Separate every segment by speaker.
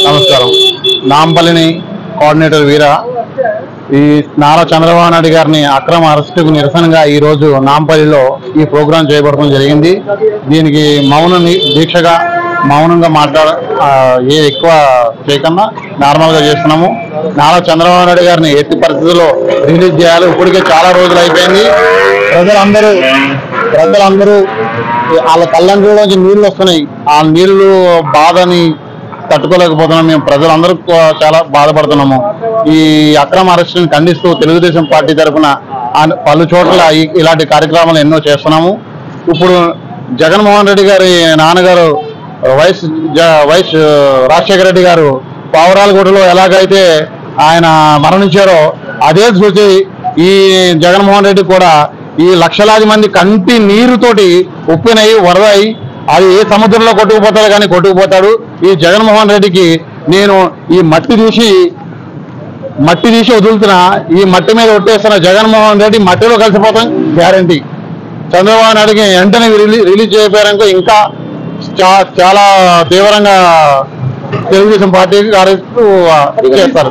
Speaker 1: నమస్కారం నాంపల్లిని కోఆర్డినేటర్ వీర ఈ నారా చంద్రబాబు నాయుడు గారిని అక్రమ అరెస్టుకు నిరసనగా ఈ రోజు నాంపల్లిలో ఈ ప్రోగ్రాం చేయబడటం జరిగింది దీనికి మౌన ని- దీక్షగా మౌనంగా మాట్లాడ ఆ, ఏ ఎక్కువ చేయకుండా నార్మల్ గా చేస్తున్నాము నారా చంద్రబాబు నాయుడు గారిని ఎట్టి పరిస్థితుల్లో రిలీజ్ చేయాలి ఇప్పటికే చాలా రోజులు అయిపోయింది ప్రజలందరూ ప్రజలందరూ వాళ్ళ కళ్ళంలోంచి నీళ్లు వస్తున్నాయి ఆ నీళ్లు బాధని తట్టుకోలేకపోతున్నాం మేము ప్రజలందరూ కూ- చాలా బాధపడుతున్నాము ఈ అక్రమ అరెస్టుని ఖండిస్తూ తెలుగుదేశం పార్టీ తరఫున ఆ- పలు చోట్ల ఈ- ఇలాంటి కార్యక్రమాలు ఎన్నో చేస్తున్నాము ఇప్పుడు జగన్మోహన్ రెడ్డి గారి నాన్నగారు వైఎస్ జ- వైఎస్ రాజశేఖర రెడ్డి గారు పావురాలగూడలో ఎలాగైతే ఆయన మరణించారో అదే చూసి ఈ జగన్మోహన్ రెడ్డి కూడా ఈ లక్షలాది మంది కంటి నీరుతోటి ఉప్పినై వరదై అది ఏ సముద్రంలో కొట్టుకుపోతాడు కానీ కొట్టుకుపోతాడు ఈ జగన్మోహన్ రెడ్డికి నేను ఈ మట్టి తీసి మట్టి తీసి వదులుతున్నా ఈ మట్టి మీద ఒట్టేస్తున్న జగన్మోహన్ రెడ్డి మట్టిలో కలిసిపోతాం గ్యారంటీ చంద్రబాబు నాయుడుకి వెంటనే రిలీజ్ రిలీజ్ చేయకపోయారనుకో ఇంకా చా- చాలా తీవ్రంగా తెలుగుదేశం పార్టీకి కార్యక్రమాలు చేస్తారు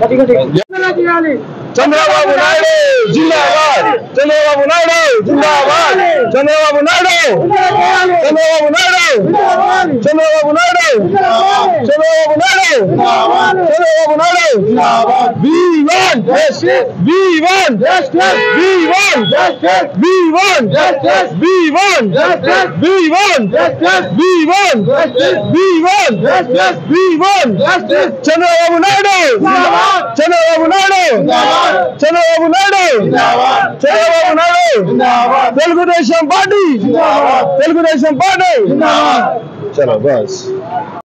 Speaker 2: చంద్రబాబు నాయుడు జిందాబాద్ చంద్రబాబు నాయుడు జిందాబాద్ Chandrababu Naidu Chandrababu Naidu Chandrababu Naidu Chandrababu Naidu Chandrababu Naidu we won we won we won we won we won we won we won we won we won Chandrababu Naidu Chandrababu Naidu Chandrababu Naidu Chandrababu Naidu Telugudesam party Telugudesam party చలో బస్